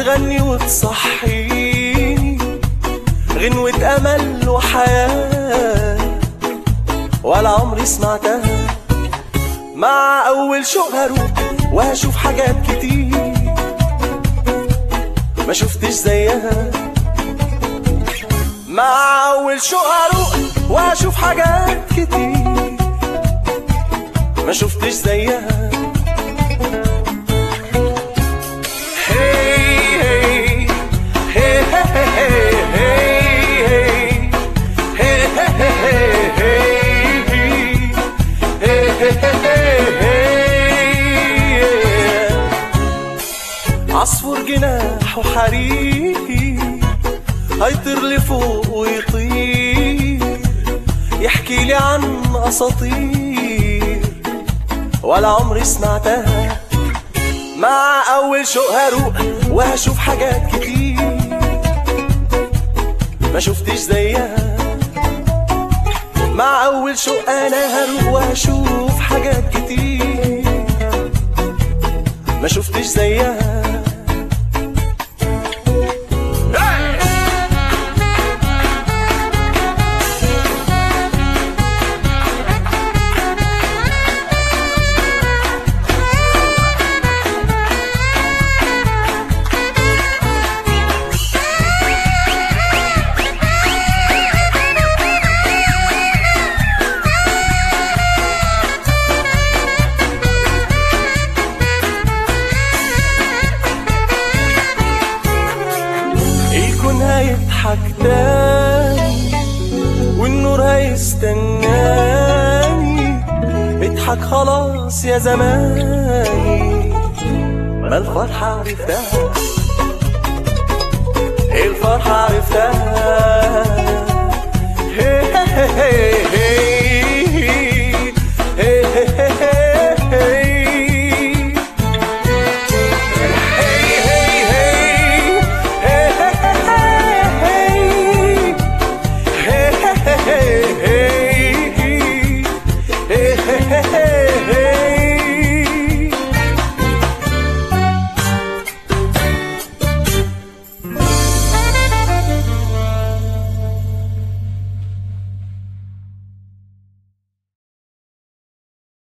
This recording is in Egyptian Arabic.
بتغني وتصحيني غنوة أمل وحياة ولا عمري سمعتها مع أول شوق هروح وهشوف حاجات كتير ما شفتش زيها مع أول شوق هروح وهشوف حاجات كتير ما شفتش زيها هي هي هي هي هي عصفور جناح وحرير هيطير لفوق ويطير يحكي لي عن اساطير ولا عمري سمعتها مع اول شوق هروح وهشوف حاجات كتير ما شفتش زيها مع اول شوق انا هروح وهشوف حاجات كتير ما شفتش زيها الكون هيضحك تاني والنور هيستناني اضحك خلاص يا زماني ما الفرحة عرفتها الفرحة عرفتها هي هي هي هي